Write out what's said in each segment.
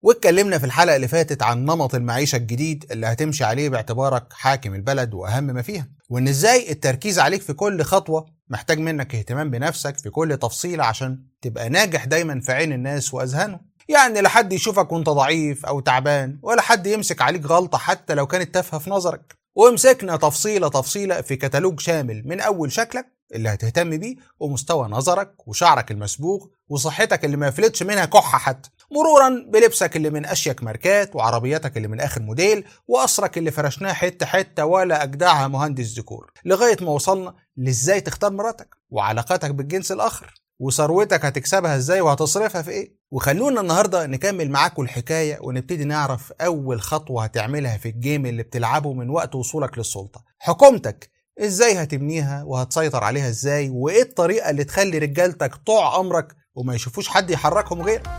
واتكلمنا في الحلقة اللي فاتت عن نمط المعيشة الجديد اللي هتمشي عليه باعتبارك حاكم البلد وأهم ما فيها وإن إزاي التركيز عليك في كل خطوة محتاج منك اهتمام بنفسك في كل تفصيلة عشان تبقى ناجح دايما في عين الناس وأذهانهم يعني لا حد يشوفك وانت ضعيف أو تعبان ولا حد يمسك عليك غلطة حتى لو كانت تافهة في نظرك ومسكنا تفصيلة تفصيلة في كتالوج شامل من أول شكلك اللي هتهتم بيه ومستوى نظرك وشعرك المسبوغ وصحتك اللي ما يفلتش منها كحة حتى مرورا بلبسك اللي من اشيك ماركات وعربيتك اللي من اخر موديل وقصرك اللي فرشناه حته حته ولا اجدعها مهندس ديكور لغايه ما وصلنا لازاي تختار مراتك وعلاقاتك بالجنس الاخر وثروتك هتكسبها ازاي وهتصرفها في ايه وخلونا النهارده نكمل معاكم الحكايه ونبتدي نعرف اول خطوه هتعملها في الجيم اللي بتلعبه من وقت وصولك للسلطه حكومتك ازاي هتبنيها وهتسيطر عليها ازاي وايه الطريقه اللي تخلي رجالتك طوع امرك وما يشوفوش حد يحركهم غيرك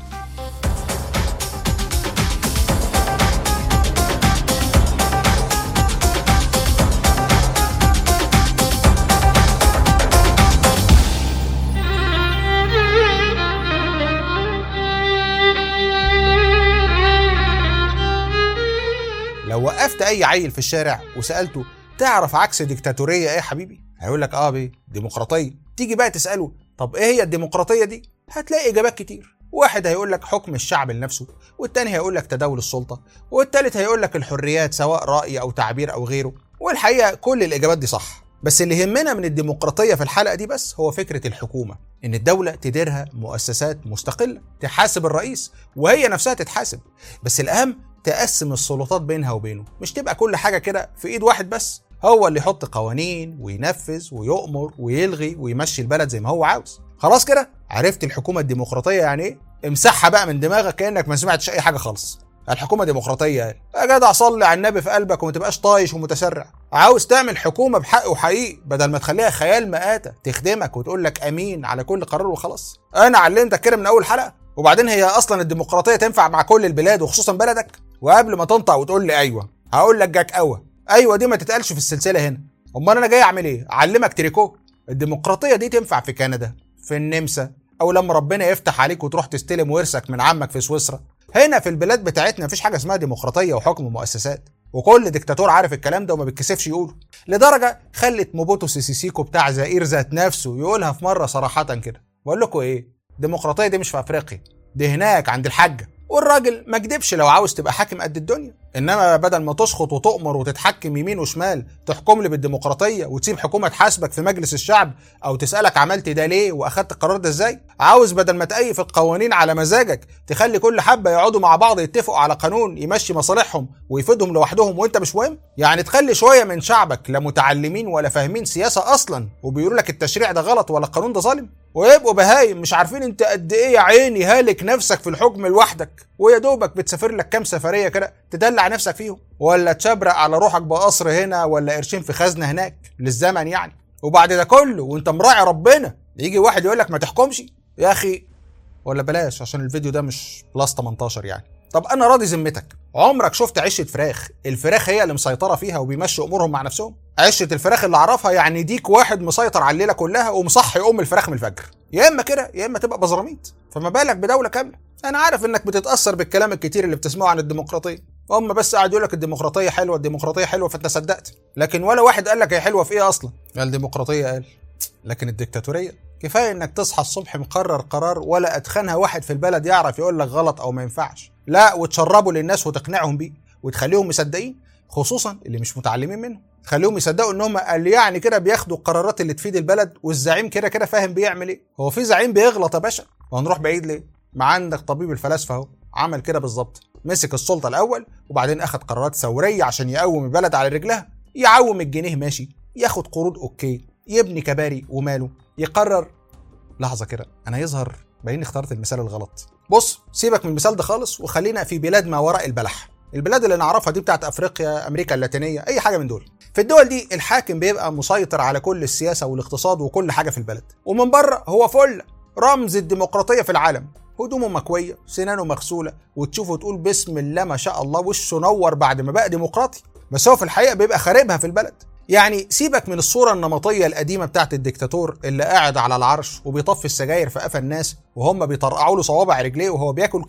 لو وقفت اي عيل في الشارع وسالته تعرف عكس ديكتاتوريه ايه يا حبيبي هيقول لك اه بيه ديمقراطيه تيجي بقى تساله طب ايه هي الديمقراطيه دي هتلاقي اجابات كتير واحد هيقول لك حكم الشعب لنفسه والتاني هيقول لك تداول السلطه والتالت هيقول لك الحريات سواء راي او تعبير او غيره والحقيقه كل الاجابات دي صح بس اللي يهمنا من الديمقراطيه في الحلقه دي بس هو فكره الحكومه ان الدوله تديرها مؤسسات مستقله تحاسب الرئيس وهي نفسها تتحاسب بس الاهم تقسم السلطات بينها وبينه مش تبقى كل حاجه كده في ايد واحد بس هو اللي يحط قوانين وينفذ ويؤمر ويلغي ويمشي البلد زي ما هو عاوز خلاص كده عرفت الحكومه الديمقراطيه يعني ايه امسحها بقى من دماغك كانك ما سمعتش اي حاجه خالص الحكومه ديمقراطيه قال يا جدع صلي على النبي في قلبك وما تبقاش طايش ومتسرع عاوز تعمل حكومه بحق وحقيقي بدل ما تخليها خيال مآتة تخدمك وتقول لك امين على كل قرار وخلاص انا علمتك كده من اول حلقه وبعدين هي اصلا الديمقراطيه تنفع مع كل البلاد وخصوصا بلدك وقبل ما تنطق وتقول لي ايوه هقول لك جاك قوي ايوه دي ما تتقالش في السلسله هنا امال انا جاي اعمل ايه اعلمك تريكو الديمقراطيه دي تنفع في كندا في النمسا او لما ربنا يفتح عليك وتروح تستلم ورثك من عمك في سويسرا هنا في البلاد بتاعتنا مفيش حاجه اسمها ديمقراطيه وحكم مؤسسات وكل ديكتاتور عارف الكلام ده وما بيتكسفش يقوله لدرجه خلت موبوتو سيسي سيكو بتاع زائر ذات نفسه يقولها في مره صراحه كده بقول لكم ايه الديمقراطيه دي مش في افريقيا دي هناك عند الحاجه والراجل ما كدبش لو عاوز تبقى حاكم قد الدنيا انما بدل ما تشخط وتؤمر وتتحكم يمين وشمال تحكم لي بالديمقراطيه وتسيب حكومه تحاسبك في مجلس الشعب او تسالك عملت ده ليه واخدت القرار ده ازاي عاوز بدل ما تأيف القوانين على مزاجك تخلي كل حبه يقعدوا مع بعض يتفقوا على قانون يمشي مصالحهم ويفيدهم لوحدهم وانت مش مهم يعني تخلي شويه من شعبك لا متعلمين ولا فاهمين سياسه اصلا وبيقولوا لك التشريع ده غلط ولا القانون ده ظالم ويبقوا بهايم مش عارفين انت قد ايه يا عيني هالك نفسك في الحكم لوحدك ويا دوبك بتسافر لك كام سفريه كده تدلع نفسك فيهم ولا تشبرق على روحك بقصر هنا ولا قرشين في خزنه هناك للزمن يعني وبعد ده كله وانت مراعي ربنا يجي واحد يقول لك ما تحكمش يا اخي ولا بلاش عشان الفيديو ده مش بلس 18 يعني طب انا راضي ذمتك عمرك شفت عشه فراخ الفراخ هي اللي مسيطره فيها وبيمشوا امورهم مع نفسهم عشه الفراخ اللي اعرفها يعني ديك واحد مسيطر على الليله كلها ومصحي ام الفراخ من الفجر يا اما كده يا اما تبقى بزراميط فما بالك بدوله كامله انا عارف انك بتتاثر بالكلام الكتير اللي بتسمعه عن الديمقراطيه هم بس قاعد يقول لك الديمقراطيه حلوه الديمقراطيه حلوه فانت صدقت لكن ولا واحد قال لك هي حلوه في ايه اصلا الديمقراطيه قال لكن الديكتاتوريه كفايه انك تصحى الصبح مقرر قرار ولا ادخنها واحد في البلد يعرف يقول لك غلط او ما ينفعش لا وتشربه للناس وتقنعهم بيه وتخليهم مصدقين خصوصا اللي مش متعلمين منهم تخليهم يصدقوا ان هم قال يعني كده بياخدوا القرارات اللي تفيد البلد والزعيم كده كده فاهم بيعمل ايه هو في زعيم بيغلط يا باشا وهنروح بعيد ليه ما عندك طبيب الفلاسفه اهو عمل كده بالظبط مسك السلطه الاول وبعدين اخد قرارات ثوريه عشان يقوم البلد على رجلها يعوم الجنيه ماشي ياخد قروض اوكي يبني كباري وماله يقرر لحظه كده انا يظهر باين اخترت المثال الغلط بص سيبك من المثال ده خالص وخلينا في بلاد ما وراء البلح البلاد اللي نعرفها دي بتاعت افريقيا امريكا اللاتينيه اي حاجه من دول في الدول دي الحاكم بيبقى مسيطر على كل السياسه والاقتصاد وكل حاجه في البلد ومن بره هو فل رمز الديمقراطيه في العالم هدومه مكويه سنانه مغسوله وتشوفه تقول بسم الله ما شاء الله وشه نور بعد ما بقى ديمقراطي بس هو في الحقيقه بيبقى خاربها في البلد يعني سيبك من الصوره النمطيه القديمه بتاعت الدكتاتور اللي قاعد على العرش وبيطفي السجاير في قفا الناس وهم بيطرقعوا له صوابع رجليه وهو بياكل كيوي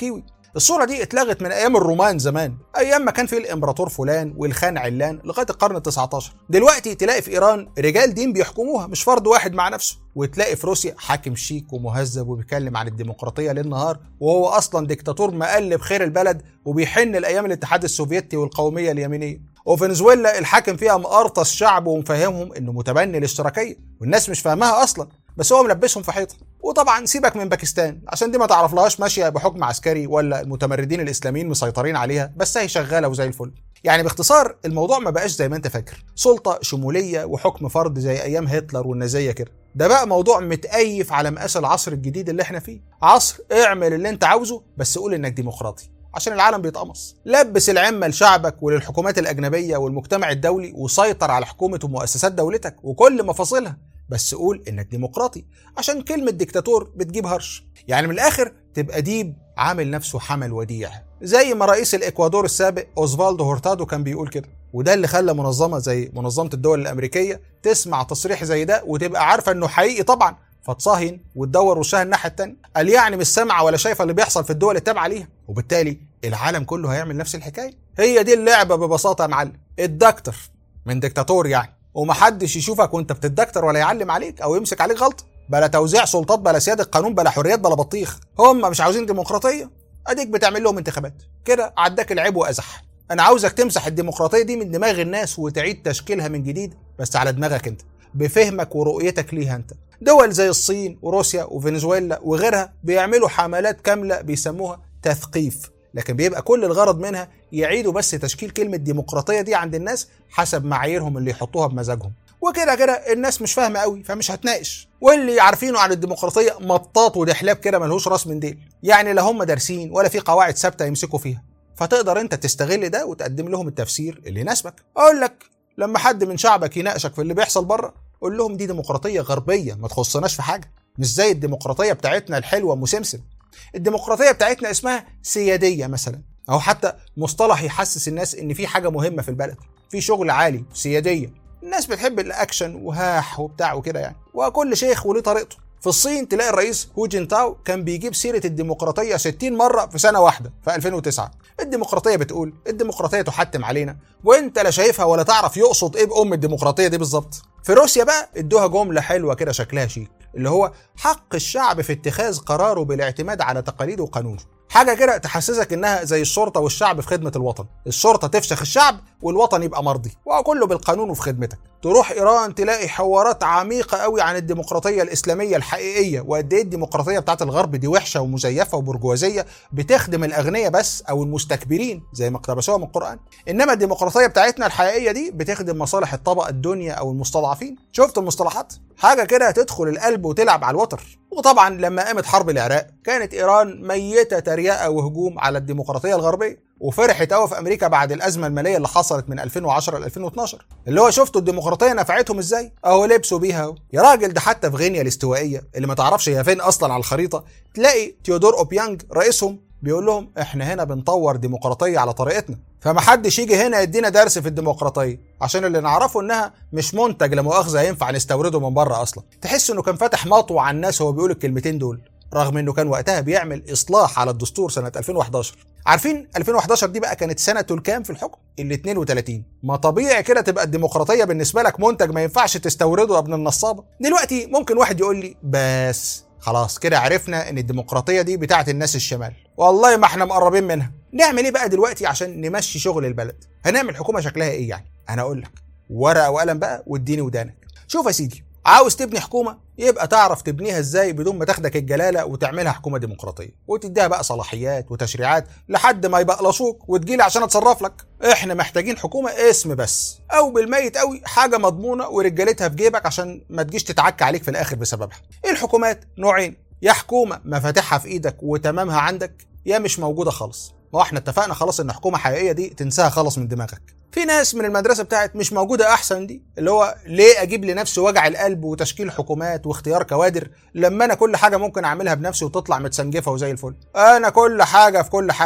الصوره دي اتلغت من ايام الرومان زمان ايام ما كان في الامبراطور فلان والخان علان لغايه القرن ال19 دلوقتي تلاقي في ايران رجال دين بيحكموها مش فرد واحد مع نفسه وتلاقي في روسيا حاكم شيك ومهذب وبيتكلم عن الديمقراطيه ليل نهار وهو اصلا ديكتاتور مقلب خير البلد وبيحن لايام الاتحاد السوفيتي والقوميه اليمينيه وفنزويلا الحاكم فيها مقرطس شعب ومفهمهم انه متبني الاشتراكيه والناس مش فاهماها اصلا بس هو ملبسهم في حيطه وطبعا سيبك من باكستان عشان دي ما تعرفلهاش ماشيه بحكم عسكري ولا المتمردين الاسلاميين مسيطرين عليها بس هي شغاله وزي الفل يعني باختصار الموضوع ما بقاش زي ما انت فاكر سلطه شموليه وحكم فرد زي ايام هتلر والنازيه كده ده بقى موضوع متأيف على مقاس العصر الجديد اللي احنا فيه عصر اعمل اللي انت عاوزه بس قول انك ديمقراطي عشان العالم بيتقمص لبس العمة لشعبك وللحكومات الأجنبية والمجتمع الدولي وسيطر على حكومة ومؤسسات دولتك وكل مفاصلها بس قول انك ديمقراطي عشان كلمة ديكتاتور بتجيب هرش يعني من الآخر تبقى ديب عامل نفسه حمل وديع زي ما رئيس الإكوادور السابق أوزفالدو هورتادو كان بيقول كده وده اللي خلى منظمة زي منظمة الدول الأمريكية تسمع تصريح زي ده وتبقى عارفة انه حقيقي طبعا فتصهين وتدور وشها الناحيه الثانيه قال يعني مش سامعه ولا شايفه اللي بيحصل في الدول التابعه ليها وبالتالي العالم كله هيعمل نفس الحكايه هي دي اللعبه ببساطه يا معلم الدكتور من ديكتاتور يعني ومحدش يشوفك وانت بتدكتر ولا يعلم عليك او يمسك عليك غلطه بلا توزيع سلطات بلا سياده قانون بلا حريات بلا بطيخ هم مش عاوزين ديمقراطيه اديك بتعمل لهم انتخابات كده عداك العيب وازح انا عاوزك تمسح الديمقراطيه دي من دماغ الناس وتعيد تشكيلها من جديد بس على دماغك انت بفهمك ورؤيتك ليها انت دول زي الصين وروسيا وفنزويلا وغيرها بيعملوا حملات كامله بيسموها تثقيف لكن بيبقى كل الغرض منها يعيدوا بس تشكيل كلمه ديمقراطيه دي عند الناس حسب معاييرهم اللي يحطوها بمزاجهم وكده كده الناس مش فاهمه قوي فمش هتناقش واللي عارفينه عن الديمقراطيه مطاط ودحلاب كده ملهوش راس من ديل يعني لا هم دارسين ولا في قواعد ثابته يمسكوا فيها فتقدر انت تستغل ده وتقدم لهم التفسير اللي يناسبك اقول لك لما حد من شعبك يناقشك في اللي بيحصل بره قول لهم دي ديمقراطيه غربيه ما تخصناش في حاجه مش زي الديمقراطيه بتاعتنا الحلوه مسمسم الديمقراطيه بتاعتنا اسمها سياديه مثلا او حتى مصطلح يحسس الناس ان في حاجه مهمه في البلد في شغل عالي سياديه الناس بتحب الاكشن وهاح وبتاع وكده يعني وكل شيخ وليه طريقته في الصين تلاقي الرئيس هو جينتاو كان بيجيب سيرة الديمقراطية 60 مرة في سنة واحدة في 2009 الديمقراطية بتقول الديمقراطية تحتم علينا وانت لا شايفها ولا تعرف يقصد ايه بأم الديمقراطية دي بالظبط في روسيا بقى ادوها جملة حلوة كده شكلها شيك اللي هو حق الشعب في اتخاذ قراره بالاعتماد على تقاليده وقانونه حاجه كده تحسسك انها زي الشرطه والشعب في خدمه الوطن الشرطه تفشخ الشعب والوطن يبقى مرضي وكله بالقانون وفي خدمتك تروح ايران تلاقي حوارات عميقه قوي عن الديمقراطيه الاسلاميه الحقيقيه وقد ايه الديمقراطيه بتاعت الغرب دي وحشه ومزيفه وبرجوازيه بتخدم الاغنياء بس او المستكبرين زي ما اقتبسوها من القران انما الديمقراطيه بتاعتنا الحقيقيه دي بتخدم مصالح الطبقه الدنيا او المستضعفين شفت المصطلحات حاجه كده هتدخل القلب وتلعب على الوتر وطبعا لما قامت حرب العراق كانت ايران ميته تريقه وهجوم على الديمقراطيه الغربيه وفرحت قوي في امريكا بعد الازمه الماليه اللي حصلت من 2010 ل 2012 اللي هو شفتوا الديمقراطيه نفعتهم ازاي اهو لبسوا بيها اهو يا راجل ده حتى في غينيا الاستوائيه اللي ما تعرفش هي فين اصلا على الخريطه تلاقي تيودور اوبيانج رئيسهم بيقول لهم احنا هنا بنطور ديمقراطيه على طريقتنا فمحدش يجي هنا يدينا درس في الديمقراطيه عشان اللي نعرفه انها مش منتج لا مؤاخذه ينفع نستورده من بره اصلا تحس انه كان فاتح مطوه على الناس وهو بيقول الكلمتين دول رغم انه كان وقتها بيعمل اصلاح على الدستور سنه 2011 عارفين 2011 دي بقى كانت سنته الكام في الحكم ال 32 ما طبيعي كده تبقى الديمقراطيه بالنسبه لك منتج ما ينفعش تستورده يا ابن النصابه دلوقتي ممكن واحد يقول لي بس خلاص كده عرفنا ان الديمقراطيه دي بتاعت الناس الشمال والله ما احنا مقربين منها نعمل ايه بقى دلوقتي عشان نمشي شغل البلد هنعمل حكومه شكلها ايه يعني انا اقول لك ورقه وقلم بقى واديني ودانك شوف يا سيدي عاوز تبني حكومه يبقى تعرف تبنيها ازاي بدون ما تاخدك الجلاله وتعملها حكومه ديمقراطيه وتديها بقى صلاحيات وتشريعات لحد ما يبقلشوك وتجيلي عشان اتصرف لك احنا محتاجين حكومه اسم بس او بالميت قوي حاجه مضمونه ورجالتها في جيبك عشان ما تجيش تتعكى عليك في الاخر بسببها الحكومات نوعين يا حكومه مفاتيحها في ايدك وتمامها عندك يا مش موجوده خالص ما احنا اتفقنا خلاص ان حكومه حقيقيه دي تنساها خالص من دماغك في ناس من المدرسه بتاعت مش موجوده احسن دي اللي هو ليه اجيب لنفسي وجع القلب وتشكيل حكومات واختيار كوادر لما انا كل حاجه ممكن اعملها بنفسي وتطلع متسنجفه وزي الفل انا كل حاجه في كل حاجه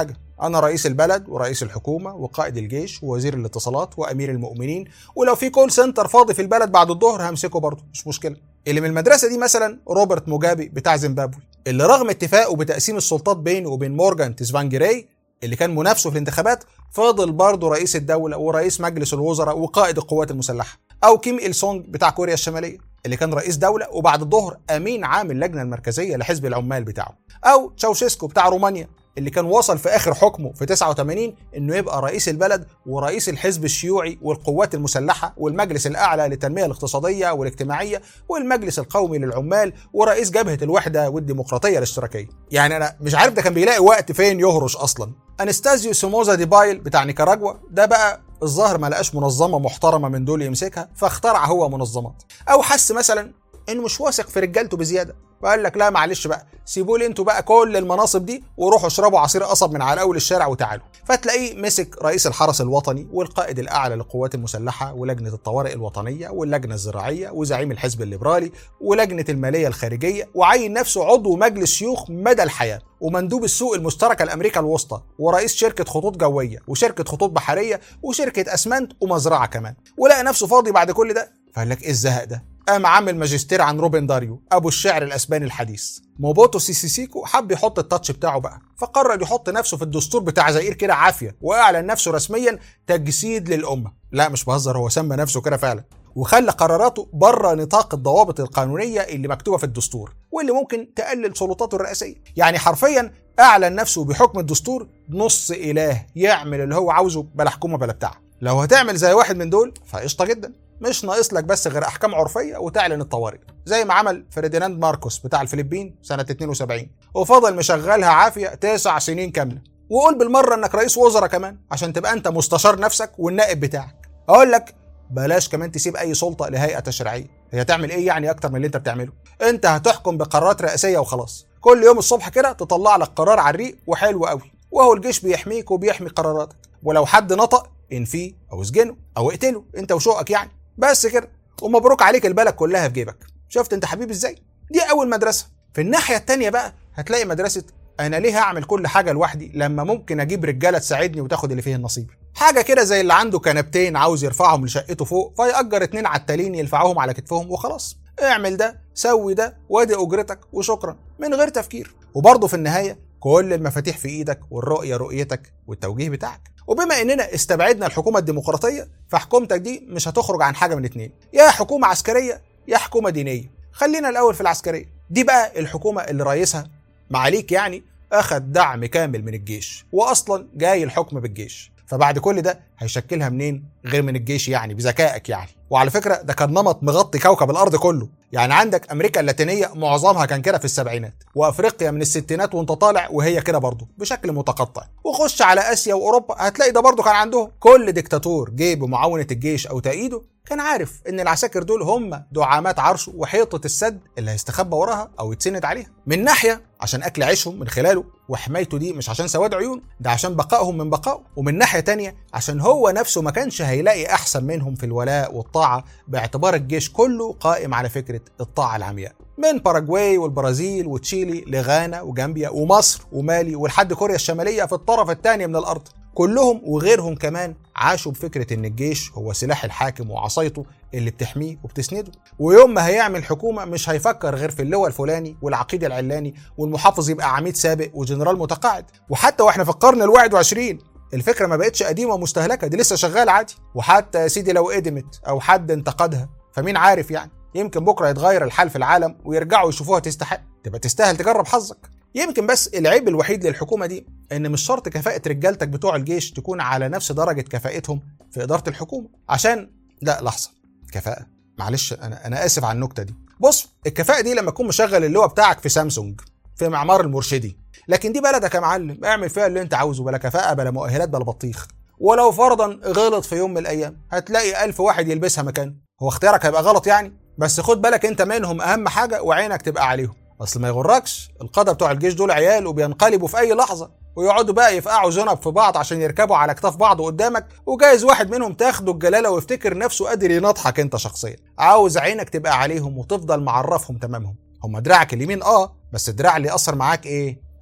انا رئيس البلد ورئيس الحكومه وقائد الجيش ووزير الاتصالات وامير المؤمنين ولو في كول سنتر فاضي في البلد بعد الظهر همسكه برضه مش مشكله اللي من المدرسه دي مثلا روبرت موجابي بتاع زيمبابوي اللي رغم اتفاقه بتقسيم السلطات بينه وبين مورجان تسفانجيراي اللي كان منافسه في الانتخابات فضل برضه رئيس الدوله ورئيس مجلس الوزراء وقائد القوات المسلحه او كيم إل سونج بتاع كوريا الشماليه اللي كان رئيس دوله وبعد الظهر امين عام اللجنه المركزيه لحزب العمال بتاعه او تشاوشيسكو بتاع رومانيا اللي كان وصل في اخر حكمه في 89 انه يبقى رئيس البلد ورئيس الحزب الشيوعي والقوات المسلحه والمجلس الاعلى للتنميه الاقتصاديه والاجتماعيه والمجلس القومي للعمال ورئيس جبهه الوحده والديمقراطيه الاشتراكيه. يعني انا مش عارف ده كان بيلاقي وقت فين يهرش اصلا. انستازيو سوموزا ديبايل بتاع نيكاراجوا ده بقى الظاهر ما لقاش منظمه محترمه من دول يمسكها فاخترع هو منظمات او حس مثلا انه مش واثق في رجالته بزياده فقال لك لا معلش بقى سيبوا لي انتوا بقى كل المناصب دي وروحوا اشربوا عصير قصب من على اول الشارع وتعالوا فتلاقيه مسك رئيس الحرس الوطني والقائد الاعلى للقوات المسلحه ولجنه الطوارئ الوطنيه واللجنه الزراعيه وزعيم الحزب الليبرالي ولجنه الماليه الخارجيه وعين نفسه عضو مجلس شيوخ مدى الحياه ومندوب السوق المشتركه لامريكا الوسطى ورئيس شركه خطوط جويه وشركه خطوط بحريه وشركه اسمنت ومزرعه كمان ولقى نفسه فاضي بعد كل ده فقال لك ايه الزهق ده قام عامل ماجستير عن روبن داريو ابو الشعر الاسباني الحديث موبوتو سيسيسيكو حب يحط التاتش بتاعه بقى فقرر يحط نفسه في الدستور بتاع زئير كده عافيه واعلن نفسه رسميا تجسيد للامه لا مش بهزر هو سمى نفسه كده فعلا وخلى قراراته بره نطاق الضوابط القانونيه اللي مكتوبه في الدستور واللي ممكن تقلل سلطاته الرئاسيه يعني حرفيا اعلن نفسه بحكم الدستور نص اله يعمل اللي هو عاوزه بلا حكومه بلا بتاع لو هتعمل زي واحد من دول فقشطه جدا مش ناقص لك بس غير احكام عرفيه وتعلن الطوارئ زي ما عمل فرديناند ماركوس بتاع الفلبين سنه 72 وفضل مشغلها عافيه تسع سنين كامله وقول بالمره انك رئيس وزراء كمان عشان تبقى انت مستشار نفسك والنائب بتاعك اقول لك بلاش كمان تسيب اي سلطه لهيئه تشريعيه هي تعمل ايه يعني اكتر من اللي انت بتعمله انت هتحكم بقرارات رئاسيه وخلاص كل يوم الصبح كده تطلع لك قرار على الريق وحلو قوي وهو الجيش بيحميك وبيحمي قراراتك ولو حد نطق انفيه او اسجنه او اقتله انت وشوقك يعني بس كده ومبروك عليك البلد كلها في جيبك شفت انت حبيبي ازاي دي اول مدرسه في الناحيه التانية بقى هتلاقي مدرسه انا ليه هعمل كل حاجه لوحدي لما ممكن اجيب رجاله تساعدني وتاخد اللي فيه النصيب حاجه كده زي اللي عنده كنبتين عاوز يرفعهم لشقته فوق فيأجر اتنين عتالين يلفعوهم على كتفهم وخلاص اعمل ده سوي ده وادي اجرتك وشكرا من غير تفكير وبرضه في النهايه كل المفاتيح في ايدك والرؤيه رؤيتك والتوجيه بتاعك وبما اننا استبعدنا الحكومه الديمقراطيه فحكومتك دي مش هتخرج عن حاجه من اتنين يا حكومه عسكريه يا حكومه دينيه خلينا الاول في العسكريه دي بقى الحكومه اللي رئيسها معاليك يعني اخذ دعم كامل من الجيش واصلا جاي الحكم بالجيش فبعد كل ده هيشكلها منين غير من الجيش يعني بذكائك يعني وعلى فكره ده كان نمط مغطي كوكب الارض كله يعني عندك امريكا اللاتينيه معظمها كان كده في السبعينات وافريقيا من الستينات وانت طالع وهي كده برضه بشكل متقطع وخش على اسيا واوروبا هتلاقي ده برضه كان عندهم كل ديكتاتور جه بمعاونه الجيش او تأييده كان عارف ان العساكر دول هم دعامات عرشه وحيطه السد اللي هيستخبى وراها او يتسند عليها من ناحيه عشان اكل عيشهم من خلاله وحمايته دي مش عشان سواد عيون ده عشان بقائهم من بقائه ومن ناحيه تانية عشان هو نفسه ما كانش هيلاقي احسن منهم في الولاء والطاعه باعتبار الجيش كله قائم على فكره الطاعه العمياء من باراجواي والبرازيل وتشيلي لغانا وجامبيا ومصر ومالي ولحد كوريا الشماليه في الطرف الثاني من الارض كلهم وغيرهم كمان عاشوا بفكره ان الجيش هو سلاح الحاكم وعصايته اللي بتحميه وبتسنده ويوم ما هيعمل حكومه مش هيفكر غير في اللواء الفلاني والعقيد العلاني والمحافظ يبقى عميد سابق وجنرال متقاعد وحتى واحنا في القرن الواحد وعشرين الفكره ما بقتش قديمه ومستهلكه دي لسه شغاله عادي وحتى يا سيدي لو قدمت او حد انتقدها فمين عارف يعني يمكن بكره يتغير الحال في العالم ويرجعوا يشوفوها تستحق تبقى تستاهل تجرب حظك يمكن بس العيب الوحيد للحكومه دي ان مش شرط كفاءه رجالتك بتوع الجيش تكون على نفس درجه كفاءتهم في اداره الحكومه عشان لا لحظه كفاءه معلش انا انا اسف على النكته دي بص الكفاءه دي لما تكون مشغل اللواء بتاعك في سامسونج في معمار المرشدي لكن دي بلدك يا معلم اعمل فيها اللي انت عاوزه بلا كفاءه بلا مؤهلات بلا بطيخ ولو فرضا غلط في يوم من الايام هتلاقي ألف واحد يلبسها مكانه هو اختيارك هيبقى غلط يعني بس خد بالك انت منهم اهم حاجه وعينك تبقى عليهم اصل ما يغركش القاده بتوع الجيش دول عيال وبينقلبوا في اي لحظه ويقعدوا بقى يفقعوا ذنب في بعض عشان يركبوا على اكتاف بعض قدامك وجايز واحد منهم تاخده الجلاله ويفتكر نفسه قادر ينطحك انت شخصيا عاوز عينك تبقى عليهم وتفضل معرفهم تمامهم هم دراعك اليمين اه بس الدراع اللي يأثر معاك ايه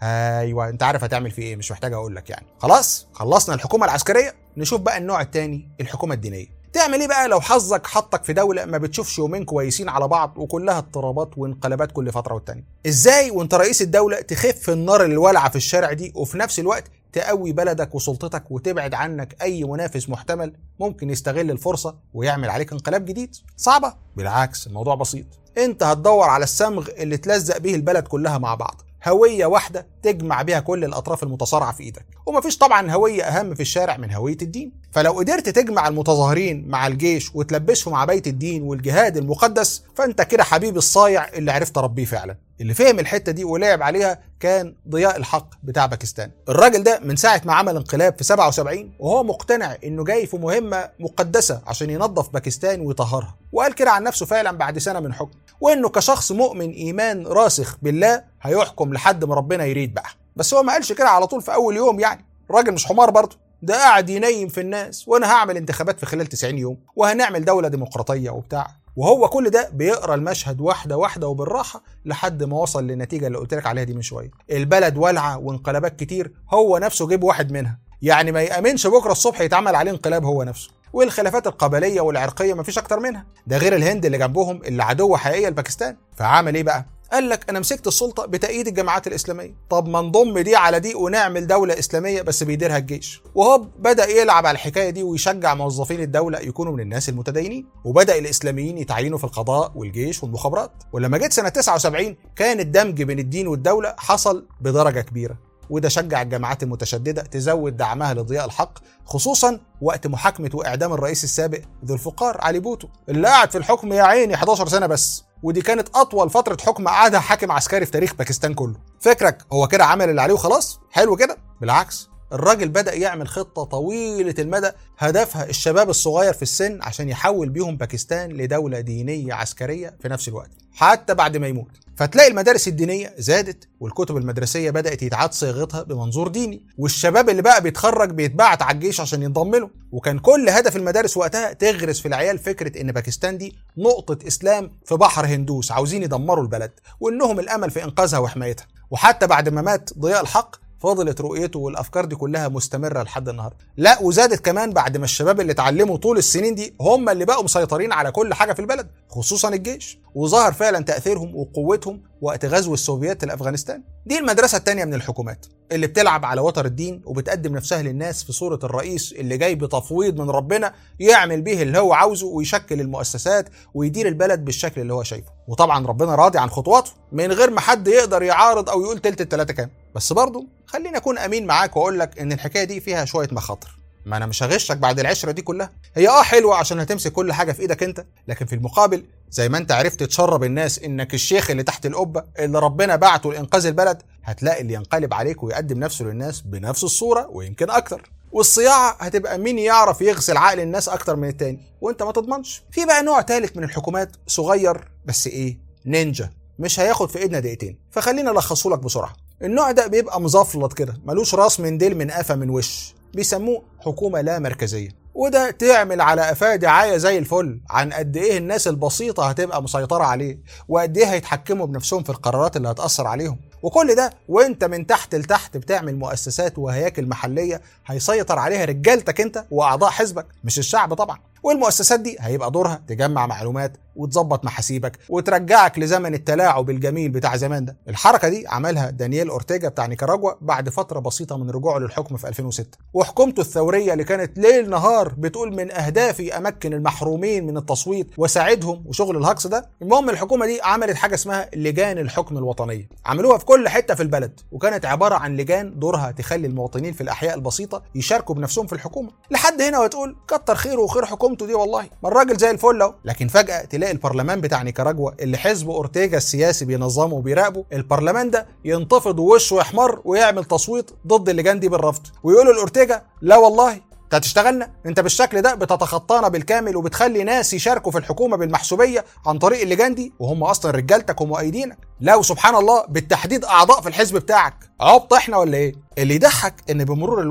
ايوه انت عارف هتعمل فيه ايه مش محتاج اقول لك يعني خلاص خلصنا الحكومه العسكريه نشوف بقى النوع الثاني الحكومه الدينيه تعمل ايه بقى لو حظك حطك في دوله ما بتشوفش يومين كويسين على بعض وكلها اضطرابات وانقلابات كل فتره والتانيه ازاي وانت رئيس الدوله تخف النار اللي والعه في الشارع دي وفي نفس الوقت تقوي بلدك وسلطتك وتبعد عنك اي منافس محتمل ممكن يستغل الفرصه ويعمل عليك انقلاب جديد صعبه بالعكس الموضوع بسيط انت هتدور على الصمغ اللي تلزق به البلد كلها مع بعض هوية واحدة تجمع بيها كل الأطراف المتصارعة في إيدك ومفيش طبعا هوية أهم في الشارع من هوية الدين فلو قدرت تجمع المتظاهرين مع الجيش وتلبسهم عباية الدين والجهاد المقدس فأنت كده حبيب الصايع اللي عرفت تربيه فعلا اللي فهم الحتة دي ولعب عليها كان ضياء الحق بتاع باكستان الراجل ده من ساعة ما عمل انقلاب في 77 وهو مقتنع انه جاي في مهمة مقدسة عشان ينظف باكستان ويطهرها وقال كده عن نفسه فعلا بعد سنة من حكم وانه كشخص مؤمن ايمان راسخ بالله هيحكم لحد ما ربنا يريد بقى بس هو ما قالش كده على طول في اول يوم يعني الراجل مش حمار برضه ده قاعد ينيم في الناس وانا هعمل انتخابات في خلال 90 يوم وهنعمل دولة ديمقراطية وبتاع وهو كل ده بيقرا المشهد واحده واحده وبالراحه لحد ما وصل للنتيجه اللي قلت لك عليها دي من شويه البلد والعه وانقلابات كتير هو نفسه جيب واحد منها يعني ما يامنش بكره الصبح يتعمل عليه انقلاب هو نفسه والخلافات القبليه والعرقيه مفيش اكتر منها ده غير الهند اللي جنبهم اللي عدو حقيقيه لباكستان فعمل ايه بقى قال لك انا مسكت السلطه بتأييد الجماعات الاسلاميه طب ما نضم دي على دي ونعمل دوله اسلاميه بس بيديرها الجيش وهو بدا يلعب على الحكايه دي ويشجع موظفين الدوله يكونوا من الناس المتدينين وبدا الاسلاميين يتعينوا في القضاء والجيش والمخابرات ولما جت سنه 79 كان الدمج بين الدين والدوله حصل بدرجه كبيره وده شجع الجماعات المتشددة تزود دعمها لضياء الحق خصوصا وقت محاكمة وإعدام الرئيس السابق ذو الفقار علي بوتو اللي قعد في الحكم يا عيني 11 سنة بس ودي كانت أطول فترة حكم قعدها حاكم عسكري في تاريخ باكستان كله فكرك هو كده عمل اللي عليه وخلاص حلو كده بالعكس الراجل بدأ يعمل خطة طويلة المدى هدفها الشباب الصغير في السن عشان يحول بيهم باكستان لدولة دينية عسكرية في نفس الوقت حتى بعد ما يموت فتلاقي المدارس الدينية زادت والكتب المدرسية بدأت يتعاد صياغتها بمنظور ديني والشباب اللي بقى بيتخرج بيتبعت على الجيش عشان ينضم له وكان كل هدف المدارس وقتها تغرس في العيال فكرة إن باكستان دي نقطة إسلام في بحر هندوس عاوزين يدمروا البلد وإنهم الأمل في إنقاذها وحمايتها وحتى بعد ما مات ضياء الحق فضلت رؤيته والافكار دي كلها مستمره لحد النهارده لا وزادت كمان بعد ما الشباب اللي اتعلموا طول السنين دي هم اللي بقوا مسيطرين على كل حاجه في البلد خصوصا الجيش وظهر فعلا تاثيرهم وقوتهم وقت غزو السوفيات لافغانستان دي المدرسه الثانيه من الحكومات اللي بتلعب على وتر الدين وبتقدم نفسها للناس في صوره الرئيس اللي جاي بتفويض من ربنا يعمل بيه اللي هو عاوزه ويشكل المؤسسات ويدير البلد بالشكل اللي هو شايفه وطبعا ربنا راضي عن خطواته من غير ما حد يقدر يعارض او يقول تلت التلاته كام بس برضه خليني اكون امين معاك واقول لك ان الحكايه دي فيها شويه مخاطر ما انا مش هغشك بعد العشره دي كلها هي اه حلوه عشان هتمسك كل حاجه في ايدك انت لكن في المقابل زي ما انت عرفت تشرب الناس انك الشيخ اللي تحت القبه اللي ربنا بعته لانقاذ البلد هتلاقي اللي ينقلب عليك ويقدم نفسه للناس بنفس الصوره ويمكن اكتر والصياعه هتبقى مين يعرف يغسل عقل الناس اكتر من التاني وانت ما تضمنش في بقى نوع ثالث من الحكومات صغير بس ايه نينجا مش هياخد في ايدنا دقيقتين فخلينا الخصه لك بسرعه النوع ده بيبقى مزفلط كده ملوش راس من ديل من قفا من وش بيسموه حكومه لا مركزيه وده تعمل على قفاه دعايه زي الفل عن قد ايه الناس البسيطه هتبقى مسيطره عليه وقد ايه هيتحكموا بنفسهم في القرارات اللي هتاثر عليهم وكل ده وانت من تحت لتحت بتعمل مؤسسات وهياكل محليه هيسيطر عليها رجالتك انت واعضاء حزبك مش الشعب طبعا والمؤسسات دي هيبقى دورها تجمع معلومات وتظبط محاسيبك وترجعك لزمن التلاعب الجميل بتاع زمان ده الحركه دي عملها دانييل اورتيجا بتاع نيكاراجوا بعد فتره بسيطه من رجوعه للحكم في 2006 وحكومته الثوريه اللي كانت ليل نهار بتقول من اهدافي امكن المحرومين من التصويت واساعدهم وشغل الهجص ده المهم الحكومه دي عملت حاجه اسمها لجان الحكم الوطنيه عملوها في كل حته في البلد وكانت عباره عن لجان دورها تخلي المواطنين في الاحياء البسيطه يشاركوا بنفسهم في الحكومه لحد هنا وتقول كتر خيره وخير حكومته دي والله ما الراجل زي الفل اهو لكن فجاه تلاقي البرلمان بتاع نيكاراجوا اللي حزب اورتيجا السياسي بينظمه وبيراقبه البرلمان ده ينتفض ووشه يحمر ويعمل تصويت ضد اللجان دي بالرفض ويقولوا لاورتيجا لا والله انت هتشتغلنا انت بالشكل ده بتتخطانا بالكامل وبتخلي ناس يشاركوا في الحكومه بالمحسوبيه عن طريق اللجان دي وهم اصلا رجالتك ومؤيدينك لا وسبحان الله بالتحديد اعضاء في الحزب بتاعك عبط احنا ولا ايه اللي يضحك ان بمرور الوقت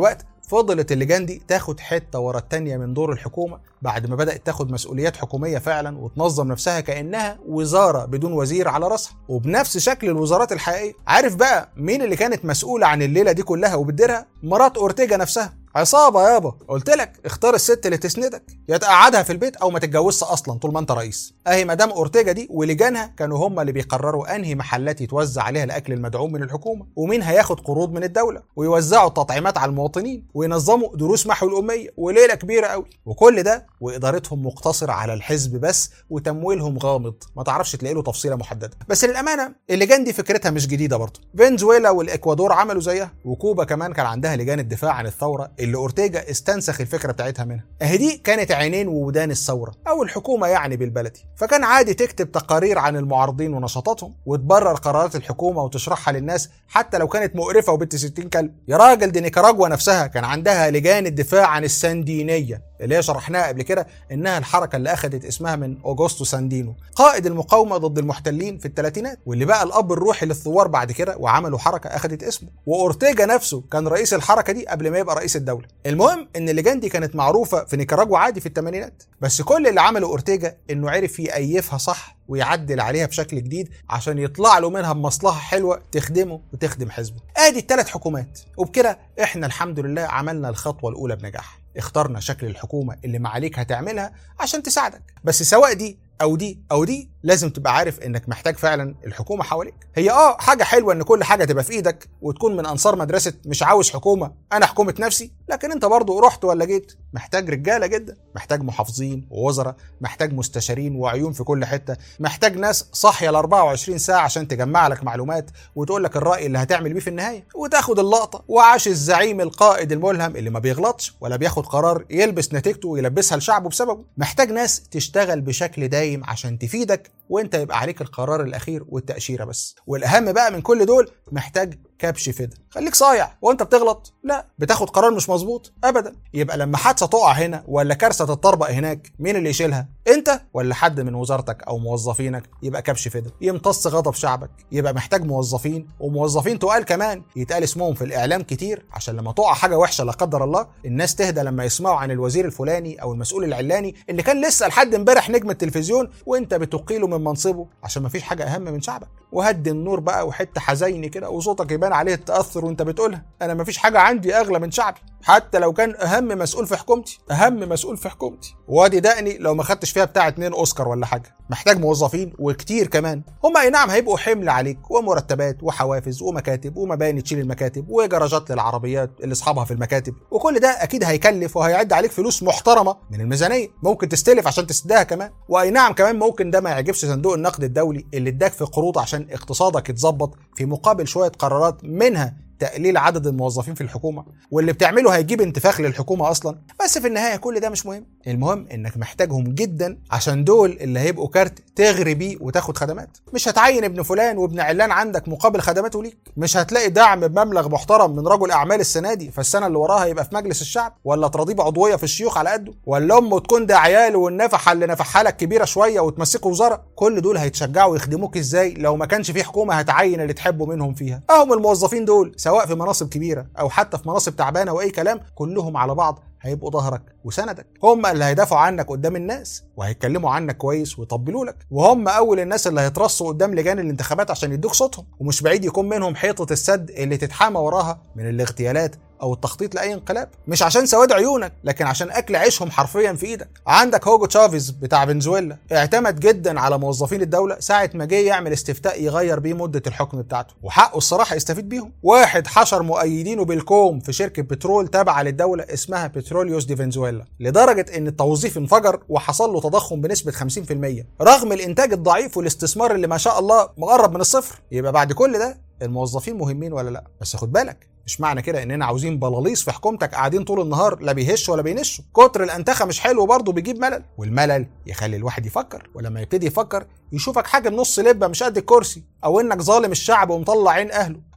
فضلت اللجان دي تاخد حته ورا التانيه من دور الحكومه بعد ما بدات تاخد مسؤوليات حكوميه فعلا وتنظم نفسها كانها وزاره بدون وزير على راسها وبنفس شكل الوزارات الحقيقيه عارف بقى مين اللي كانت مسؤوله عن الليله دي كلها وبتديرها مرات اورتيجا نفسها عصابة يابا قلت لك اختار الست اللي تسندك يا تقعدها في البيت او ما تتجوزش اصلا طول ما انت رئيس اهي مدام اورتيجا دي ولجانها كانوا هم اللي بيقرروا انهي محلات يتوزع عليها الاكل المدعوم من الحكومه ومين هياخد قروض من الدوله ويوزعوا التطعيمات على المواطنين وينظموا دروس محو الاميه وليله كبيره قوي وكل ده وادارتهم مقتصره على الحزب بس وتمويلهم غامض ما تعرفش تلاقي له تفصيله محدده بس للامانه اللجان دي فكرتها مش جديده برضه فنزويلا والاكوادور عملوا زيها وكوبا كمان كان عندها لجان الدفاع عن الثوره اللي اورتيجا استنسخ الفكره بتاعتها منها اهي دي كانت عينين وودان الثوره او الحكومه يعني بالبلدي فكان عادي تكتب تقارير عن المعارضين ونشاطاتهم وتبرر قرارات الحكومه وتشرحها للناس حتى لو كانت مقرفه وبنت 60 كلب يا راجل دي نيكاراجوا نفسها كان عندها لجان الدفاع عن السندينيه اللي هي شرحناها قبل كده انها الحركه اللي اخذت اسمها من اوجوستو ساندينو قائد المقاومه ضد المحتلين في الثلاثينات واللي بقى الاب الروحي للثوار بعد كده وعملوا حركه اخذت اسمه واورتيجا نفسه كان رئيس الحركه دي قبل ما يبقى رئيس الدوله المهم ان اللجان دي كانت معروفه في نيكاراجوا عادي في الثمانينات بس كل اللي عمله اورتيجا انه عرف يأيفها صح ويعدل عليها بشكل جديد عشان يطلع له منها بمصلحه حلوه تخدمه وتخدم حزبه ادي الثلاث حكومات وبكده احنا الحمد لله عملنا الخطوه الاولى بنجاح اخترنا شكل الحكومه اللي معاليك هتعملها عشان تساعدك بس سواء دي او دي او دي لازم تبقى عارف انك محتاج فعلا الحكومه حواليك هي اه حاجه حلوه ان كل حاجه تبقى في ايدك وتكون من انصار مدرسه مش عاوز حكومه انا حكومه نفسي لكن انت برضه رحت ولا جيت محتاج رجاله جدا محتاج محافظين ووزراء محتاج مستشارين وعيون في كل حته محتاج ناس صاحيه ال 24 ساعه عشان تجمع لك معلومات وتقول لك الراي اللي هتعمل بيه في النهايه وتاخد اللقطه وعاش الزعيم القائد الملهم اللي ما بيغلطش ولا بياخد قرار يلبس نتيجته ويلبسها لشعبه بسببه محتاج ناس تشتغل بشكل دايم عشان تفيدك وانت يبقى عليك القرار الاخير والتاشيره بس والاهم بقى من كل دول محتاج كبش فدا خليك صايع وانت بتغلط لا بتاخد قرار مش مظبوط ابدا يبقى لما حادثه تقع هنا ولا كارثه تتطربق هناك مين اللي يشيلها انت ولا حد من وزارتك او موظفينك يبقى كبش فدا يمتص غضب شعبك يبقى محتاج موظفين وموظفين تقال كمان يتقال اسمهم في الاعلام كتير عشان لما تقع حاجه وحشه لا قدر الله الناس تهدى لما يسمعوا عن الوزير الفلاني او المسؤول العلاني اللي كان لسه لحد امبارح نجم التلفزيون وانت بتقيله من منصبه عشان مفيش حاجه اهم من شعبك وهدي النور بقى وحته حزيني كده وصوتك يبان عليه التاثر وانت بتقولها انا مفيش حاجه عندي اغلى من شعبي حتى لو كان اهم مسؤول في حكومتي اهم مسؤول في حكومتي وادي دقني لو ما خدتش فيها بتاع اتنين اوسكار ولا حاجه محتاج موظفين وكتير كمان هم اي نعم هيبقوا حمل عليك ومرتبات وحوافز ومكاتب ومباني تشيل المكاتب وجراجات للعربيات اللي اصحابها في المكاتب وكل ده اكيد هيكلف وهيعد عليك فلوس محترمه من الميزانيه ممكن تستلف عشان تسدها كمان واي نعم كمان ممكن ده ما يعجبش صندوق النقد الدولي اللي اداك في قروض عشان اقتصادك يتظبط في مقابل شويه قرارات منها تقليل عدد الموظفين في الحكومه واللي بتعمله هيجيب انتفاخ للحكومه اصلا بس في النهايه كل ده مش مهم المهم انك محتاجهم جدا عشان دول اللي هيبقوا كارت تغري بيه وتاخد خدمات مش هتعين ابن فلان وابن علان عندك مقابل خدماته ليك مش هتلاقي دعم بمبلغ محترم من رجل اعمال السنه دي فالسنه اللي وراها يبقى في مجلس الشعب ولا ترضيه عضويه في الشيوخ على قده ولا امه تكون ده عياله والنفحه اللي نفحها لك كبيره شويه وتمسكه وزاره كل دول هيتشجعوا يخدموك ازاي لو ما كانش في حكومه هتعين اللي تحبه منهم فيها اهم الموظفين دول سواء في مناصب كبيره او حتى في مناصب تعبانه واي كلام كلهم على بعض هيبقوا ظهرك وسندك هم اللي هيدافعوا عنك قدام الناس وهيتكلموا عنك كويس ويطبلوا لك وهم اول الناس اللي هيترصوا قدام لجان الانتخابات عشان يدوك صوتهم ومش بعيد يكون منهم حيطه السد اللي تتحامى وراها من الاغتيالات او التخطيط لاي انقلاب مش عشان سواد عيونك لكن عشان اكل عيشهم حرفيا في ايدك عندك هوجو تشافيز بتاع فنزويلا اعتمد جدا على موظفين الدوله ساعه ما جه يعمل استفتاء يغير بيه مده الحكم بتاعته وحقه الصراحه يستفيد بيهم واحد حشر مؤيدينه بالكوم في شركه بترول تابعه للدوله اسمها بتروليوس دي فنزويلا لدرجه ان التوظيف انفجر وحصل له تضخم بنسبه 50% رغم الانتاج الضعيف والاستثمار اللي ما شاء الله مقرب من الصفر يبقى بعد كل ده الموظفين مهمين ولا لا بس خد بالك مش معنى كده اننا عاوزين بلاليص في حكومتك قاعدين طول النهار لا بيهشوا ولا بينشوا كتر الانتخه مش حلو برضه بيجيب ملل والملل يخلي الواحد يفكر ولما يبتدي يفكر يشوفك حاجه بنص لبه مش قد الكرسي او انك ظالم الشعب ومطلع عين اهله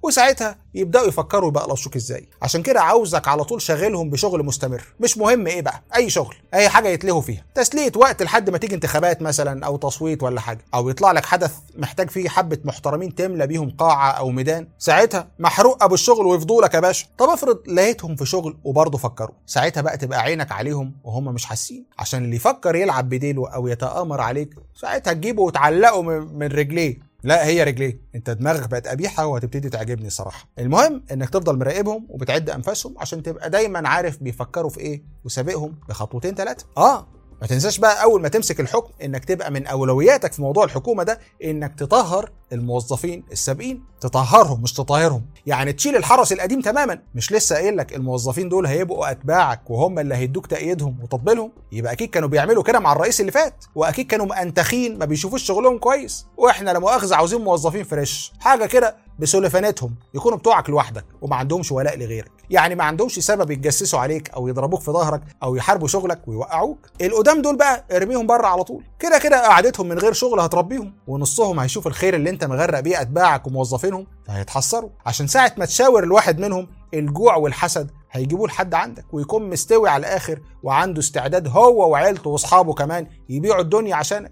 وساعتها يبداوا يفكروا يبقلشوك ازاي عشان كده عاوزك على طول شاغلهم بشغل مستمر مش مهم ايه بقى اي شغل اي حاجه يتلهوا فيها تسليه وقت لحد ما تيجي انتخابات مثلا او تصويت ولا حاجه او يطلع لك حدث محتاج فيه حبه محترمين تملى بيهم قاعه او ميدان ساعتها محروق ابو الشغل ويفضولك يا باشا طب افرض لقيتهم في شغل وبرضه فكروا ساعتها بقى تبقى عينك عليهم وهم مش حاسين عشان اللي يفكر يلعب بديله او يتامر عليك ساعتها تجيبه وتعلقه من من رجليه لا هي رجليه انت دماغك بقت قبيحه وهتبتدي تعجبني صراحه المهم انك تفضل مراقبهم وبتعد انفاسهم عشان تبقى دايما عارف بيفكروا في ايه وسابقهم بخطوتين ثلاثه اه ما تنساش بقى اول ما تمسك الحكم انك تبقى من اولوياتك في موضوع الحكومه ده انك تطهر الموظفين السابقين تطهرهم مش تطهرهم يعني تشيل الحرس القديم تماما مش لسه قايل لك الموظفين دول هيبقوا اتباعك وهم اللي هيدوك تأييدهم وتطبيلهم يبقى اكيد كانوا بيعملوا كده مع الرئيس اللي فات واكيد كانوا مأنتخين ما بيشوفوش شغلهم كويس واحنا لا مؤاخذه عاوزين موظفين فريش حاجه كده بسلفاناتهم يكونوا بتوعك لوحدك وما عندهمش ولاء لغيرك يعني ما عندهمش سبب يتجسسوا عليك او يضربوك في ظهرك او يحاربوا شغلك ويوقعوك القدام دول بقى ارميهم بره على طول كده كده قعدتهم من غير شغل هتربيهم ونصهم هيشوف الخير اللي انت مغرق بيه اتباعك وموظفينهم فهيتحسروا عشان ساعه ما تشاور الواحد منهم الجوع والحسد هيجيبوه لحد عندك ويكون مستوي على الاخر وعنده استعداد هو وعيلته واصحابه كمان يبيعوا الدنيا عشانك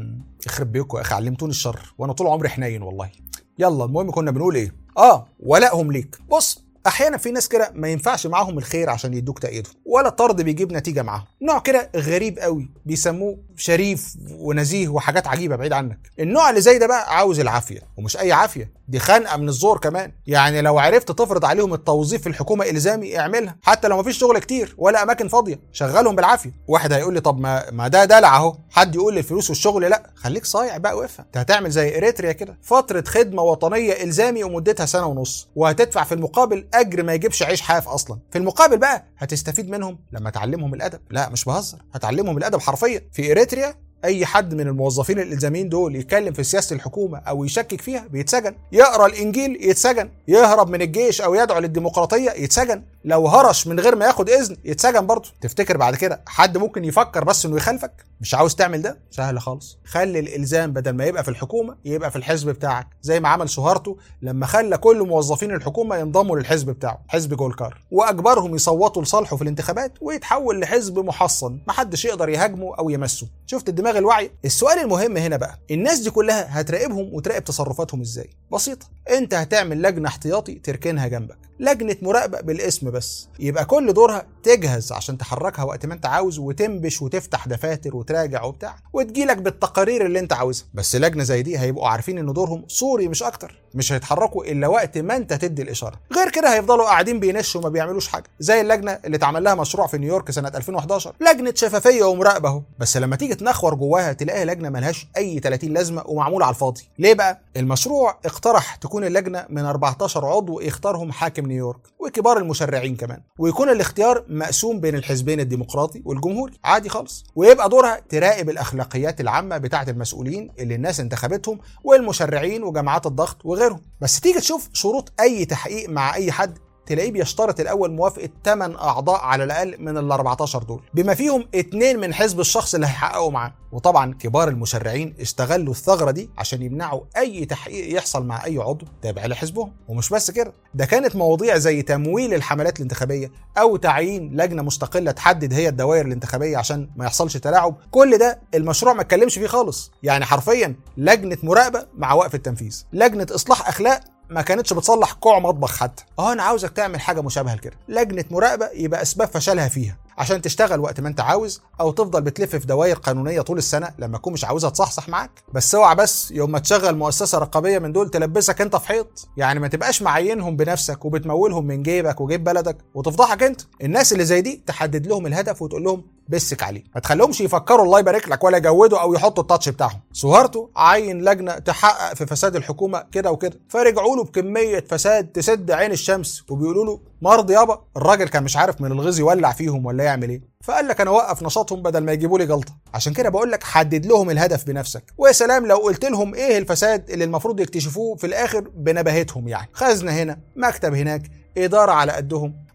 يخرب بيكم يا اخي علمتوني الشر وانا طول عمري حنين والله يلا المهم كنا بنقول ايه اه ولائهم ليك بص احيانا في ناس كده ما ينفعش معاهم الخير عشان يدوك تأييدهم ولا الطرد بيجيب نتيجه معاهم نوع كده غريب قوي بيسموه شريف ونزيه وحاجات عجيبه بعيد عنك النوع اللي زي ده بقى عاوز العافيه ومش اي عافيه دي خنقه من الزور كمان يعني لو عرفت تفرض عليهم التوظيف في الحكومه الزامي اعملها حتى لو ما فيش شغل كتير ولا اماكن فاضيه شغلهم بالعافيه واحد هيقول لي طب ما ما ده دلع اهو حد يقول لي الفلوس والشغل لا خليك صايع بقى وافهم انت هتعمل زي اريتريا كده فتره خدمه وطنيه الزامي ومدتها سنه ونص وهتدفع في المقابل اجر ما يجيبش عيش حاف اصلا في المقابل بقى هتستفيد منهم لما تعلمهم الادب لا مش بهزر هتعلمهم الادب حرفيا في اريتريا اي حد من الموظفين الالزاميين دول يتكلم في سياسه الحكومه او يشكك فيها بيتسجن يقرا الانجيل يتسجن يهرب من الجيش او يدعو للديمقراطيه يتسجن لو هرش من غير ما ياخد اذن يتسجن برضه تفتكر بعد كده حد ممكن يفكر بس انه يخالفك مش عاوز تعمل ده سهل خالص خلي الالزام بدل ما يبقى في الحكومه يبقى في الحزب بتاعك زي ما عمل سهارته لما خلى كل موظفين الحكومه ينضموا للحزب بتاعه حزب جولكار واجبرهم يصوتوا لصالحه في الانتخابات ويتحول لحزب محصن محدش يقدر يهاجمه او يمسه شفت الدماغ الواعيه السؤال المهم هنا بقى الناس دي كلها هتراقبهم وتراقب تصرفاتهم ازاي بسيطه انت هتعمل لجنه احتياطي تركنها جنبك لجنه مراقبه بالاسم بس يبقى كل دورها تجهز عشان تحركها وقت ما انت عاوز وتنبش وتفتح دفاتر وتراجع وبتاع وتجيلك بالتقارير اللي انت عاوزها بس لجنه زي دي هيبقوا عارفين ان دورهم صوري مش اكتر مش هيتحركوا الا وقت ما انت تدي الاشاره غير كده هيفضلوا قاعدين بينشوا وما بيعملوش حاجه زي اللجنه اللي اتعمل لها مشروع في نيويورك سنه 2011 لجنه شفافيه ومراقبه اهو بس لما تيجي تنخور جواها تلاقيها لجنه ملهاش اي 30 لازمه ومعموله على الفاضي ليه بقى المشروع اقترح تكون اللجنه من 14 عضو يختارهم حاكم نيويورك وكبار المشرعين كمان ويكون الاختيار مقسوم بين الحزبين الديمقراطي والجمهوري عادي خالص ويبقى دورها تراقب الاخلاقيات العامه بتاعه المسؤولين اللي الناس انتخبتهم والمشرعين وجماعات الضغط وغيرهم بس تيجي تشوف شروط اي تحقيق مع اي حد تلاقيه بيشترط الاول موافقه 8 اعضاء على الاقل من ال 14 دول بما فيهم اثنين من حزب الشخص اللي هيحققوا معاه وطبعا كبار المشرعين استغلوا الثغره دي عشان يمنعوا اي تحقيق يحصل مع اي عضو تابع لحزبهم ومش بس كده ده كانت مواضيع زي تمويل الحملات الانتخابيه او تعيين لجنه مستقله تحدد هي الدوائر الانتخابيه عشان ما يحصلش تلاعب كل ده المشروع ما اتكلمش فيه خالص يعني حرفيا لجنه مراقبه مع وقف التنفيذ لجنه اصلاح اخلاق ما كانتش بتصلح كوع مطبخ حتى اه انا عاوزك تعمل حاجه مشابهه لكده لجنه مراقبه يبقى اسباب فشلها فيها عشان تشتغل وقت ما انت عاوز او تفضل بتلف في دوائر قانونيه طول السنه لما تكون مش عاوزها تصحصح معاك بس اوعى بس يوم ما تشغل مؤسسه رقابيه من دول تلبسك انت في حيط يعني ما تبقاش معينهم بنفسك وبتمولهم من جيبك وجيب بلدك وتفضحك انت الناس اللي زي دي تحدد لهم الهدف وتقول لهم بسك عليه ما تخليهمش يفكروا الله يبارك لك ولا يجودوا او يحطوا التاتش بتاعهم سهارته عين لجنه تحقق في فساد الحكومه كده وكده فرجعوا له بكميه فساد تسد عين الشمس وبيقولوا له مرض يابا الراجل كان مش عارف من الغيظ يولع فيهم ولا يعمل ايه فقال لك انا اوقف نشاطهم بدل ما يجيبوا لي جلطه عشان كده بقول لك حدد لهم الهدف بنفسك ويا سلام لو قلت لهم ايه الفساد اللي المفروض يكتشفوه في الاخر بنباهتهم يعني خزنه هنا مكتب هناك إدارة على قدهم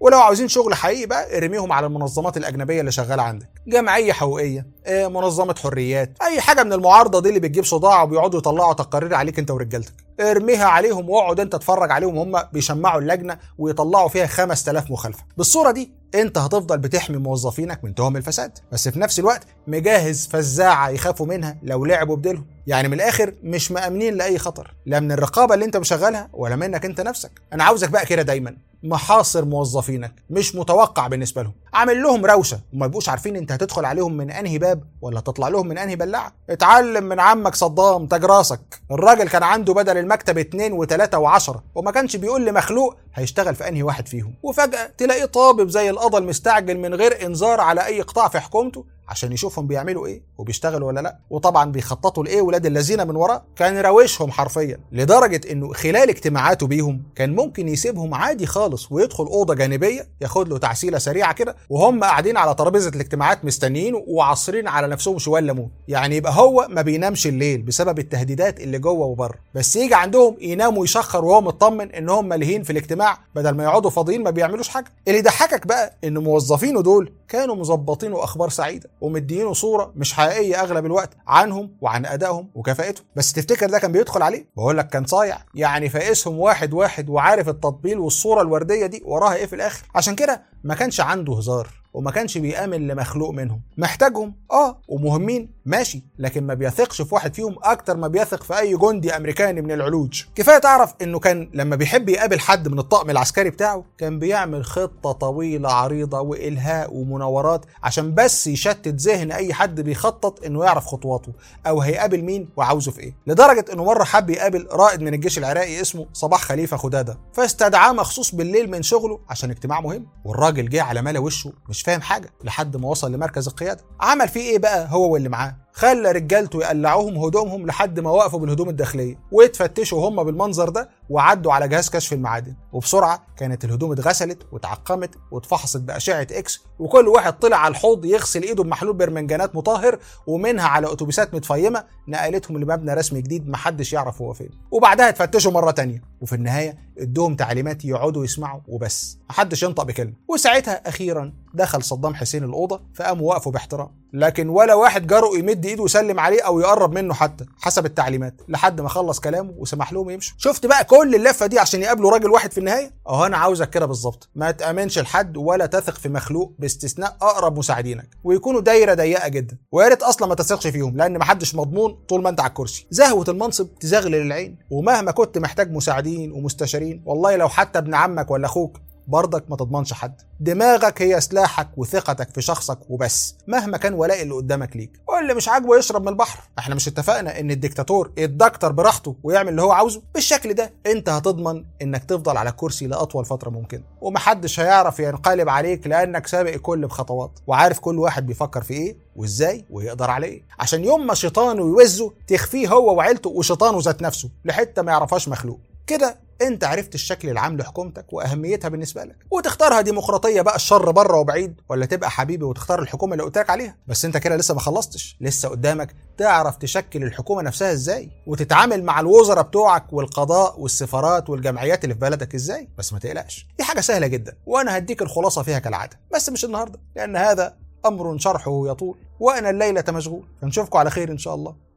ولو عاوزين شغل حقيقي بقى ارميهم على المنظمات الاجنبيه اللي شغاله عندك جمعيه حقوقيه آه، منظمه حريات اي حاجه من المعارضه دي اللي بتجيب صداع وبيقعدوا يطلعوا تقارير عليك انت ورجالتك ارميها عليهم واقعد انت اتفرج عليهم هم بيشمعوا اللجنه ويطلعوا فيها 5000 مخالفه بالصوره دي انت هتفضل بتحمي موظفينك من تهم الفساد بس في نفس الوقت مجهز فزاعه يخافوا منها لو لعبوا بديلهم يعني من الاخر مش مامنين لاي خطر لا من الرقابه اللي انت مشغلها ولا منك انت نفسك انا عاوزك بقى كده دايما محاصر موظفينك مش متوقع بالنسبه لهم عامل لهم روشه وما يبقوش عارفين انت هتدخل عليهم من انهي باب ولا تطلع لهم من انهي بلاعه اتعلم من عمك صدام تاج راسك الراجل كان عنده بدل المكتب اتنين وتلاته وعشرة وما كانش بيقول لمخلوق هيشتغل في انهي واحد فيهم وفجاه تلاقيه طابب زي القضا المستعجل من غير انذار على اي قطاع في حكومته عشان يشوفهم بيعملوا ايه وبيشتغلوا ولا لا وطبعا بيخططوا لايه ولاد الذين من وراه كان راوشهم حرفيا لدرجه انه خلال اجتماعاته بيهم كان ممكن يسيبهم عادي خالص ويدخل اوضه جانبيه ياخد له تعسيله سريعه كده وهم قاعدين على ترابيزه الاجتماعات مستنيين وعصرين على نفسهم شويه ليمون يعني يبقى هو ما بينامش الليل بسبب التهديدات اللي جوه وبره بس يجي عندهم ينام ويشخر وهو مطمن ان هم ملهين في الاجتماع بدل ما يقعدوا فاضيين ما بيعملوش حاجه اللي يضحكك بقى ان موظفينه دول كانوا مظبطينه اخبار سعيده ومدينه صوره مش حقيقيه اغلب الوقت عنهم وعن ادائهم وكفاءتهم بس تفتكر ده كان بيدخل عليه بقول لك كان صايع يعني فاقسهم واحد واحد وعارف التطبيل والصوره الورديه دي وراها ايه في الاخر عشان كده ما كانش عنده هزار وما كانش بيامن لمخلوق منهم محتاجهم اه ومهمين ماشي لكن ما بيثقش في واحد فيهم اكتر ما بيثق في اي جندي امريكاني من العلوج كفايه تعرف انه كان لما بيحب يقابل حد من الطقم العسكري بتاعه كان بيعمل خطه طويله عريضه والهاء ومناورات عشان بس يشتت ذهن اي حد بيخطط انه يعرف خطواته او هيقابل مين وعاوزه في ايه لدرجه انه مره حب يقابل رائد من الجيش العراقي اسمه صباح خليفه خداده فاستدعاه مخصوص بالليل من شغله عشان اجتماع مهم والراجل جه على ملا وشه مش فاهم حاجه لحد ما وصل لمركز القياده عمل فيه ايه بقى هو واللي معاه خلى رجالته يقلعوهم هدومهم لحد ما وقفوا بالهدوم الداخليه واتفتشوا هم بالمنظر ده وعدوا على جهاز كشف المعادن وبسرعه كانت الهدوم اتغسلت واتعقمت واتفحصت باشعه اكس وكل واحد طلع على الحوض يغسل ايده بمحلول برمنجانات مطهر ومنها على اتوبيسات متفيمه نقلتهم لمبنى رسمي جديد محدش يعرف هو فين وبعدها اتفتشوا مره تانية وفي النهايه ادوهم تعليمات يقعدوا يسمعوا وبس محدش ينطق بكلمه وساعتها اخيرا دخل صدام حسين الاوضه فقاموا وقفوا باحترام لكن ولا واحد جرؤ يمد ايده ويسلم عليه او يقرب منه حتى حسب التعليمات لحد ما خلص كلامه وسمح لهم يمشوا شفت بقى كل اللفه دي عشان يقابلوا راجل واحد في النهايه اهو انا عاوزك كده بالظبط ما تامنش لحد ولا تثق في مخلوق باستثناء اقرب مساعدينك ويكونوا دايره ضيقه جدا ويا ريت اصلا ما تثقش فيهم لان محدش مضمون طول ما انت على الكرسي زهوه المنصب تزغلل العين ومهما كنت محتاج مساعدين ومستشارين والله لو حتى ابن عمك ولا اخوك برضك ما تضمنش حد دماغك هي سلاحك وثقتك في شخصك وبس مهما كان ولاء اللي قدامك ليك واللي مش عاجبه يشرب من البحر احنا مش اتفقنا ان الدكتاتور يتدكتر براحته ويعمل اللي هو عاوزه بالشكل ده انت هتضمن انك تفضل على كرسي لاطول فتره ممكنه ومحدش هيعرف ينقلب عليك لانك سابق الكل بخطوات وعارف كل واحد بيفكر في ايه وازاي ويقدر على ايه عشان يوم ما شيطانه يوزه تخفيه هو وعيلته وشيطانه ذات نفسه لحته ما يعرفهاش مخلوق كده انت عرفت الشكل العام لحكومتك واهميتها بالنسبه لك وتختارها ديمقراطيه بقى الشر بره وبعيد ولا تبقى حبيبي وتختار الحكومه اللي قلت لك عليها بس انت كده لسه ما خلصتش لسه قدامك تعرف تشكل الحكومه نفسها ازاي وتتعامل مع الوزراء بتوعك والقضاء والسفارات والجمعيات اللي في بلدك ازاي بس ما تقلقش دي حاجه سهله جدا وانا هديك الخلاصه فيها كالعاده بس مش النهارده لان هذا امر شرحه يطول وانا الليله مشغول فنشوفكم على خير ان شاء الله